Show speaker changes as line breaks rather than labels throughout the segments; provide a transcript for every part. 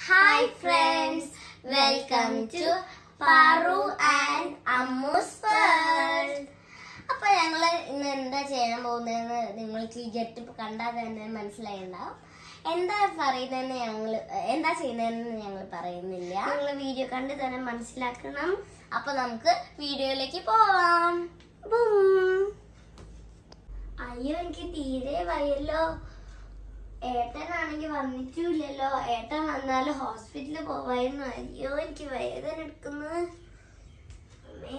Hi friends welcome to Paru and Ammu's world അപ്പൊ ഞങ്ങള് ഇന്ന് എന്താ ചെയ്യാൻ പോകുന്നതെന്ന് നിങ്ങൾക്ക് ഈ ഗെറ്റപ്പ് കണ്ടാൽ തന്നെ മനസ്സിലായിണ്ടാവും എന്താ പറയുന്നതെന്ന് ഞങ്ങൾ എന്താ ചെയ്യുന്നതെന്ന് ഞങ്ങൾ പറയുന്നില്ല നിങ്ങൾ വീഡിയോ കണ്ട് തന്നെ മനസ്സിലാക്കണം അപ്പൊ നമുക്ക് വീഡിയോയിലേക്ക് പോവാം ബും. അയ്യോ എനിക്ക് തീരെ വയ്യല്ലോ ഏട്ടനാണെങ്കിൽ വന്നിട്ടില്ലല്ലോ ഏട്ടൻ വന്നാൽ ഹോസ്പിറ്റലിൽ പോവായിരുന്നു അയ്യോ എനിക്ക് വേദന എടുക്കുന്നു അമ്മേ.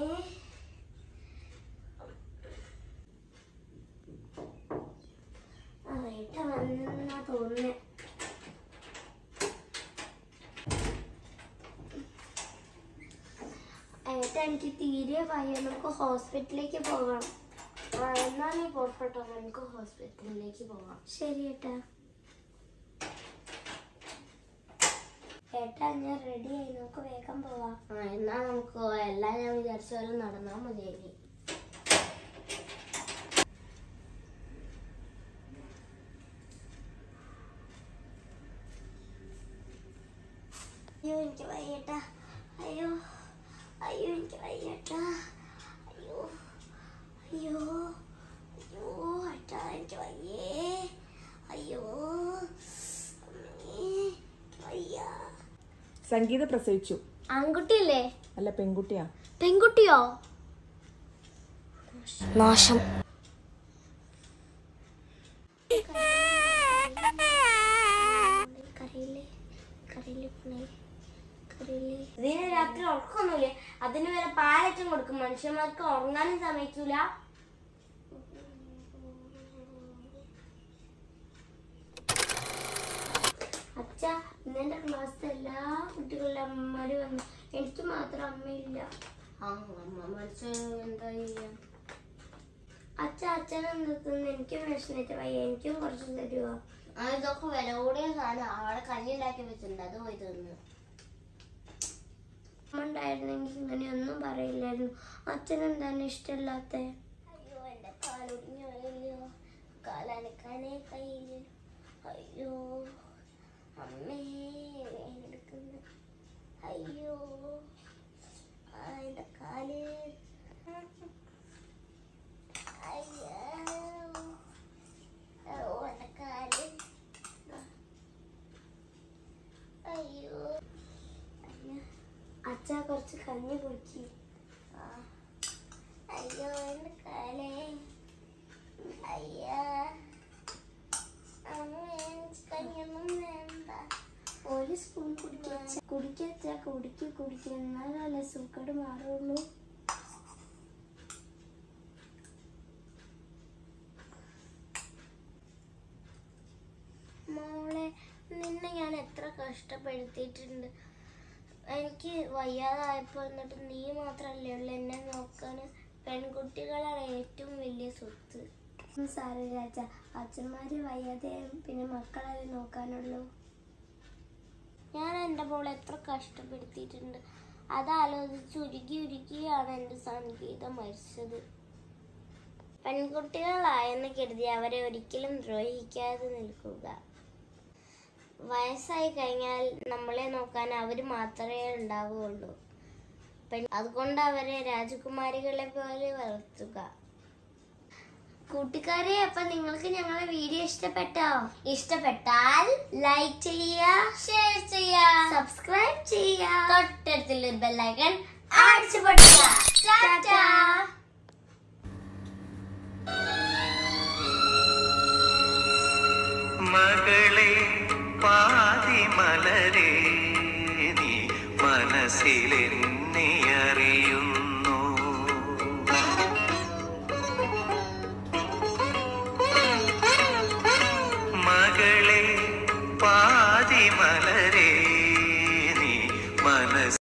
ആ, ഏട്ടൻ വന്നെന്നാ തോന്നുന്നേ ഏട്ടാ എനിക്ക് തീരെ വയ്യ നമുക്ക് ഹോസ്പിറ്റലിലേക്ക് പോകാം ആ എന്നാ നീ പുറപ്പെട്ടോ നമുക്ക് ഹോസ്പിറ്റലിലേക്ക് പോവാം ശരി ഏട്ടാ ഏട്ടാ ഞാൻ റെഡി ആയി നമുക്ക് വേഗം പോവാം ആ എന്നാ നമുക്ക് പോവാം എല്ലാം ഞാൻ വിചാരിച്ച പോലെ നടന്നാൽ മതിയായി അയ്യോ എനിക്ക് വയ്യട്ടാ അയ്യോ അയ്യോ എനിക്ക് വയ്യട്ടാ അയ്യോ അയ്യോ അയ്യോ ഏട്ടാ എനിക്ക് വയ്യേ അയ്യോ അമ്മേ എനിക്ക് വയ്യ
സംഗീത പ്രസവിച്ചു
ആൺകുട്ടിയല്ലേ
അല്ല പെൺകുട്ടിയാ
പെൺകുട്ടിയോ നാശം ഇതിന് രാത്രി ഉറക്കൊന്നുമില്ല അതിന് വരെ പാലറ്റം കൊടുക്കും മനുഷ്യന്മാർക്ക് ഉറങ്ങാനും സമ്മതിക്കൂല അച്ഛ ഇന്നെന്റെ ക്ലാസ്സിലെ എല്ലാ കുട്ടികളുടെ അമ്മമാര് വന്നു എനിക്ക് മാത്രം അമ്മയില്ല അമ്മ മരിച്ചു എന്താ ചെയ്യാ അച്ഛ അച്ഛനും നിൽക്കുന്ന എനിക്കും വിഷമിച്ച് വയ്യ എനിക്കും കുറച്ച് തരുമോ ഇതൊക്കെ വില കൂടിയ സാധനം അവിടെ കഞ്ഞി ഉണ്ടാക്കി വെച്ചിട്ടുണ്ട് അത് പോയി തിന്നു ഉണ്ടായിരുന്നെങ്കിൽ ഇങ്ങനെയൊന്നും പറയില്ലായിരുന്നു അച്ഛനെന്താണ് ഇഷ്ടമില്ലാത്ത അയ്യോ എന്റെ കാലൊടിഞ്ഞു പോയല്ലോ കാലനക്കാനേ കയ്യില്ല അയ്യോ അമ്മേ വേനെടുക്കുന്നു അയ്യോ ആ എന്റെ കാല് അയ്യോ ഓ എന്റെ കാല് അയ്യോ അച്ഛ കുറച്ച് കഞ്ഞി കുടിക്കി അയ്യോ എന്റെ കാലേ അയ്യാ അമ്മ എനിക്ക് കഞ്ഞൊന്നും വേണ്ട ഒരു സ്പൂൺ കുടിക്കച്ച കുടിക്കച്ച കുടിക്ക് കുടിക്ക എന്നാലല്ലേ സൂക്കട് മാറുള്ളൂ മോളെ നിന്നെ ഞാൻ എത്ര കഷ്ടപ്പെടുത്തിയിട്ടുണ്ട് എനിക്ക് വയ്യാതായപ്പോൾ എന്നിട്ട് നീ മാത്രമല്ലേ ഉള്ളൂ എന്നെ നോക്കാൻ പെൺകുട്ടികളാണ് ഏറ്റവും വലിയ സ്വത്ത് സാറ് രാജ അച്ഛന്മാര് വയ്യാതെ പിന്നെ മക്കളെ നോക്കാനുള്ളൂ ഞാൻ എൻ്റെ മോളെ എത്ര കഷ്ടപ്പെടുത്തിയിട്ടുണ്ട് അതാലോചിച്ച് ഉരുകി ഉരുകിയാണ് എൻ്റെ സംഗീതം മരിച്ചത് പെൺകുട്ടികളായെന്ന് കരുതി അവരെ ഒരിക്കലും ദ്രോഹിക്കാതെ നിൽക്കുക വയസ്സായി കഴിഞ്ഞാൽ നമ്മളെ നോക്കാൻ അവർ മാത്രമേ ഉണ്ടാവുകയുള്ളൂ പെൺ- അതുകൊണ്ട് അവരെ രാജകുമാരികളെ പോലെ വളർത്തുക കൂട്ടുകാരെ അപ്പൊ നിങ്ങൾക്ക് ഞങ്ങളുടെ വീഡിയോ ഇഷ്ടപ്പെട്ടോ ഇഷ്ടപ്പെട്ടാൽ ലൈക്ക് ചെയ്യുക ഷെയർ ചെയ്യുക സബ്സ്ക്രൈബ് ചെയ്യുക തൊട്ടടുത്തുള്ള ബെല്ലൈക്കൺ അടിച്ചു പൊട്ടുക ടാറ്റാ
മകളെ പാതിമലരേ നീ മനസ്സിലെ